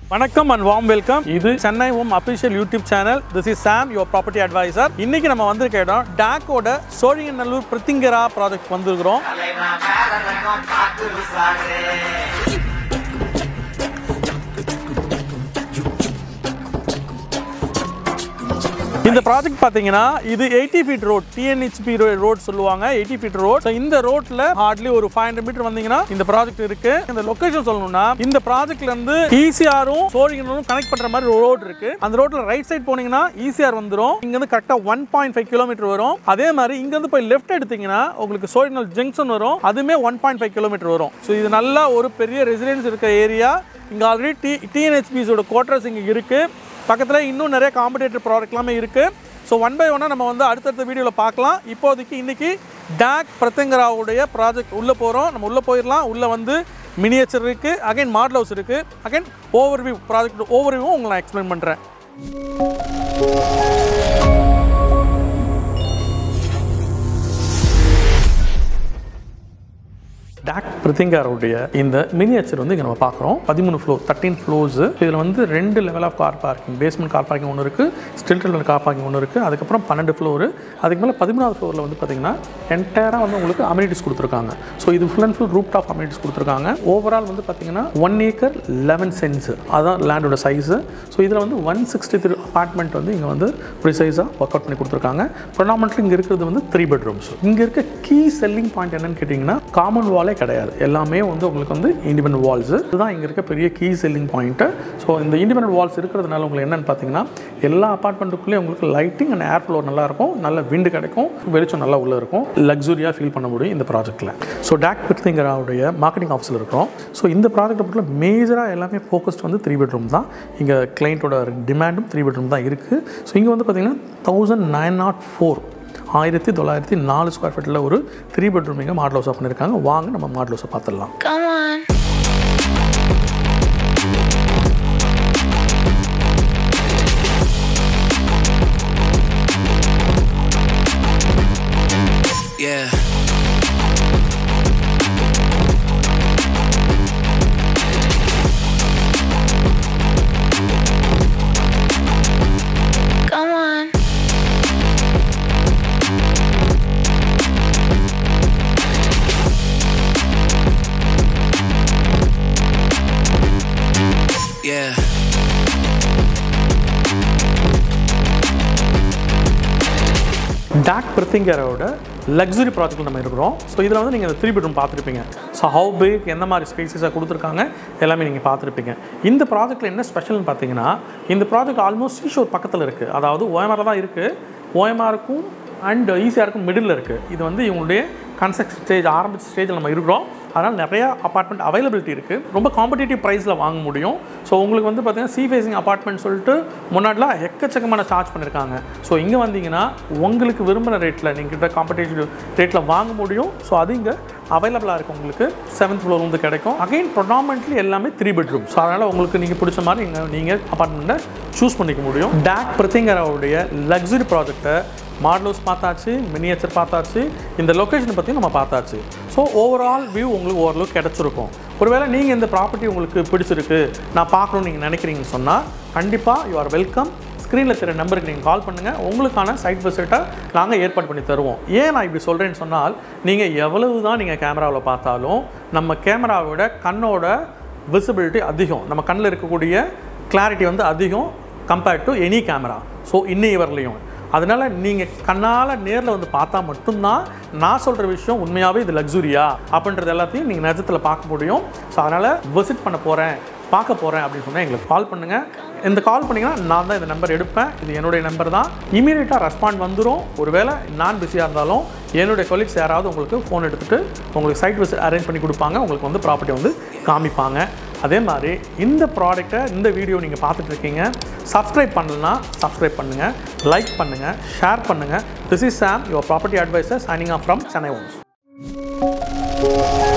வணக்கம் and warm welcome இது Chennai home official YouTube channel this is Sam your property advisor இன்னைக்கு நம்ம வந்திருக்க இடம் டாக்கோட சோழிங்கநல்லூர் பிரித்திங்கரா ப்ராஜெக்ட் வந்திருக்கிறோம் தலைவா மேலரங்கம் பார்த்து விசாரே இந்த ப்ராஜெக்ட் பார்த்தீங்கன்னா இது eighty feet road TNHB road சொல்லுவாங்க எயிட்டி ஃபீட் ரோட் ஸோ இந்த ரோட்ல ஹார்ட்லி ஒரு ஃபைவ் ஹண்ட்ரட் மீட்டர் வந்தீங்கன்னா இந்த ப்ராஜெக்ட் இருக்கு இந்த லொகேஷன் சொல்லணும்னா இந்த ப்ராஜெக்ட்ல இருந்து ஈசிஆரும் சோழிங்கநல்லூரும் கனெக்ட் பண்ற மாதிரி ஒரு ரோட் இருக்கு அந்த ரோட்ல ரைட் சைடு போனீங்கன்னா ஈசிஆர் வந்துரும் இங்க இருந்து கரெக்டா ஒன் பாயிண்ட் ஃபைவ் கிலோமீட்டர் வரும் அதே மாதிரி இங்க இருந்து போய் லெஃப்ட் எடுத்தீங்கன்னா உங்களுக்கு சோழிங்கநல்லூர் ஜங்ஷன் வரும் அதுமே ஒன் பாயிண்ட் ஃபைவ் கிலோமீட்டர் வரும் ஸோ இது நல்லா ஒரு பெரிய ரெசிடென்ஸ் இருக்க ஏரியா இங்க ஆல்ரெடி டி டிஎன்ஹெச்பிஸோட குவார்டர்ஸ் இங்க இருக்கு பக்கத்தில் இன்னும் நிறைய காம்படேட்டர் ப்ராடக்ட் எல்லாமே இருக்குது ஸோ ஒன் பை ஒன்னாக நம்ம வந்து அடுத்தடுத்த வீடியோவில் பார்க்கலாம் இப்போதைக்கு இன்றைக்கி டாக் பிரத்தங்கராவுடைய ப்ராஜெக்ட் உள்ளே போகிறோம் நம்ம உள்ளே போயிடலாம் உள்ளே வந்து மினியேச்சர் இருக்குது அகைன் மாடல் ஹவுஸ் இருக்குது அகைன் ஓவர்வியூ ப்ராஜெக்ட் ஓவர்வியூவும் உங்களுக்கு நான் எக்ஸ்பிளைன் பண்ணுறேன் டாக் பிரித்திங்காரோடைய இந்த மினியேச்சர் வந்து இங்கே நம்ம பார்க்குறோம் பதிமூணு ஃப்ளோர் தேர்ட்டீன் ஃப்ளோர்ஸ் இதில் வந்து ரெண்டு level of car parking basement car parking ஒன்று இருக்குது ஸ்டில் லெவல் கார் பார்க்கிங் ஒன்று இருக்குது அதுக்கப்புறம் பன்னெண்டு ஃப்ளோரு அதுக்கு மேலே பதிமூணாவது ஃப்ளோரில் வந்து பார்த்தீங்கன்னா என்டையராக வந்து உங்களுக்கு அமினிட்டிஸ் கொடுத்துருக்காங்க ஸோ இது full and full roof top amenities கொடுத்துருக்காங்க ஓவரால் வந்து பார்த்தீங்கன்னா ஒன் ஏக்கர் லெவன் சென்ஸ் அதான் லேண்டோட சைஸு ஸோ இதில் வந்து ஒன் சிக்ஸ்டி த்ரீ அப்பார்ட்மெண்ட் வந்து இங்கே வந்து ப்ரிசைஸாக ஒர்க் அவுட் பண்ணி கொடுத்துருக்காங்க ப்ரொனாமெண்ட்லி இங்கே இருக்கிறது வந்து த்ரீ பெட்ரூம்ஸ் இங்கே இருக்க கீ செல்லிங் பாயிண்ட் என்னன்னு கேட்டிங்கன்னா காமன் வாலே கிடையாது எல்லாமே வந்து உங்களுக்கு வந்து இண்டிபெண்ட் வால்ஸ் இதுதான் இங்கே இருக்க பெரிய கீ செல்லிங் பாயிண்ட்டு ஸோ இந்த இண்டிபெண்ட் வால்ஸ் இருக்கிறதுனால உங்களுக்கு என்னென்னு பார்த்தீங்கன்னா எல்லா அப்பார்ட்மெண்ட்டுக்குள்ளேயும் உங்களுக்கு லைட்டிங் அண்ட் ஏர் ஃப்ளோ நல்லா இருக்கும் நல்ல விண்டு கிடைக்கும் வெளிச்சம் நல்லா உள்ளே இருக்கும் லக்ஸுரியாக ஃபீல் பண்ண முடியும் இந்த ப்ராஜெக்ட்டில் ஸோ டேக் பிரித்திங்கராவுடைய மார்க்கெட்டிங் ஆஃபீஸில் இருக்கோம் ஸோ இந்த ப்ராஜெக்ட்டை பொறுத்த மேஜராக எல்லாமே ஃபோக்கஸ்ட் வந்து த்ரீ பெட்ரூம் தான் இங்கே கிளைண்ட்டோட டிமாண்டும் த்ரீ பெட்ரூம் தான் இருக்குது ஸோ இங்கே வந்து பார்த்தீங்கன்னா தௌசண்ட் நைன் நாட் ஃபோர் ஆயிரத்தி தொள்ளாயிரத்தி நாலு ஸ்கொயர் ஃபீட்டில் ஒரு த்ரீ பெட்ரூம் இங்கே மாடல் ஹவுஸாக பண்ணியிருக்காங்க வாங்க நம்ம மாடல் ஹவுஸை பார்த்துடலாம் Come on. Yeah. Come on. Yeah. TAG பிரத்திங்கரோட லக்ஸுரி ப்ராஜெக்ட்டில் நம்ம இருக்கிறோம் ஸோ இதில் வந்து நீங்கள் இந்த த்ரீ பெட்ரூம் பார்த்துருப்பீங்க ஸோ ஹவு பிக் எந்த மாதிரி ஸ்பேசஸாக கொடுத்துருக்காங்க எல்லாமே நீங்கள் பார்த்துருப்பீங்க இந்த ப்ராஜெக்ட்டில் என்ன ஸ்பெஷல்னு பார்த்தீங்கன்னா இந்த ப்ராஜெக்ட் ஆல்மோஸ்ட் சீஷோர் பக்கத்தில் இருக்குது அதாவது ஓஎம்ஆர் தான் இருக்குது ஓஎம்ஆருக்கும் அண்ட் ஈஸியாருக்கும் மிடில் இருக்குது இது வந்து இவங்களுடைய கன்ஸ்ட்ரக்ஷன் ஸ்டேஜ் ஆரம்பிச்ச ஸ்டேஜில் நம்ம இருக்கிறோம் அதனால் நிறையா அப்பார்ட்மெண்ட் அவைலபிலிட்டி இருக்குது ரொம்ப காம்படிட்டிவ் ப்ரைஸில் வாங்க முடியும் ஸோ உங்களுக்கு வந்து பார்த்தீங்கன்னா சி ஃபேசிங் அப்பார்ட்மெண்ட் சொல்லிட்டு முன்னாடிலாம் எக்கச்சக்கமான சார்ஜ் பண்ணியிருக்காங்க ஸோ இங்கே வந்தீங்கன்னா உங்களுக்கு விரும்பின ரேட்டில் நீங்கள் காம்படிட்டிவ் ரேட்டில் வாங்க முடியும் ஸோ அது இங்கே அவைலபிளாக இருக்குது உங்களுக்கு செவன்த் ஃப்ளோர் வந்து கிடைக்கும் அகைன் ப்ரொனாமெண்ட்லி எல்லாமே த்ரீ பெட்ரூம் ஸோ அதனால் உங்களுக்கு நீங்கள் பிடிச்ச மாதிரி இங்கே நீங்கள் அப்பார்ட்மெண்ட்டை சூஸ் பண்ணிக்க முடியும் டேக் பிரத்திங்கராவுடைய லக்ஸுரி ப்ராஜெக்ட்டை மாடல் ஹவுஸ் பார்த்தாச்சு மினியேச்சர் பார்த்தாச்சு இந்த லொக்கேஷனை பற்றி நம்ம பார்த்தாச்சு ஸோ ஓவரால் வியூ உங்களுக்கு ஓரளவுக்கு கிடச்சிருக்கும் ஒருவேளை நீங்கள் இந்த ப்ராப்பர்ட்டி உங்களுக்கு பிடிச்சிருக்கு நான் பார்க்கணும்னு நீங்கள் நினைக்கிறீங்கன்னு சொன்னால் கண்டிப்பாக யூ ஆர் வெல்கம் ஸ்க்ரீனில் தெரிய நம்பருக்கு நீங்கள் கால் பண்ணுங்கள் உங்களுக்கான சைட் விசிட்டை நாங்கள் ஏற்பாடு பண்ணி தருவோம் ஏன் நான் இப்படி சொல்கிறேன்னு சொன்னால் நீங்கள் எவ்வளவு தான் நீங்கள் கேமராவில் பார்த்தாலும் நம்ம கேமராவோட கண்ணோட விசிபிலிட்டி அதிகம் நம்ம கண்ணில் இருக்கக்கூடிய கிளாரிட்டி வந்து அதிகம் compared to any camera so இன்னைய வரலையும் அதனால் நீங்கள் கண்ணால் நேரில் வந்து பார்த்தா மட்டும்தான் நான் சொல்கிற விஷயம் உண்மையாகவே இது லக்ஸுரியா அப்படின்றது எல்லாத்தையும் நீங்கள் நிஜத்தில் பார்க்க முடியும் ஸோ அதனால் விசிட் பண்ண போகிறேன் பார்க்க போகிறேன் அப்படின்னு சொன்னால் எங்களுக்கு கால் பண்ணுங்கள் இந்த கால் பண்ணிங்கன்னா நான் தான் இந்த நம்பர் எடுப்பேன் இது என்னுடைய நம்பர் தான் இமீடியட்டாக ரெஸ்பாண்ட் வந்துடும் ஒருவேளை நான் பிஸியாக இருந்தாலும் என்னுடைய கொலீக்ஸ் யாராவது உங்களுக்கு ஃபோன் எடுத்துகிட்டு உங்களுக்கு சைட் விசிட் அரேஞ்ச் பண்ணி கொடுப்பாங்க உங்களுக்கு வந்து ப்ராப்பர்ட்டி வந்து காமிப்பாங்க அதே மாதிரி இந்த ப்ராடக்ட்டை இந்த வீடியோ நீங்கள் பார்த்துட்டு இருக்கீங்க சப்ஸ்கிரைப் பண்ணலன்னா சப்ஸ்கிரைப் பண்ணுங்கள் லைக் பண்ணுங்கள் ஷேர் பண்ணுங்கள் this is Sam your property advisor signing off from Chennai Holmes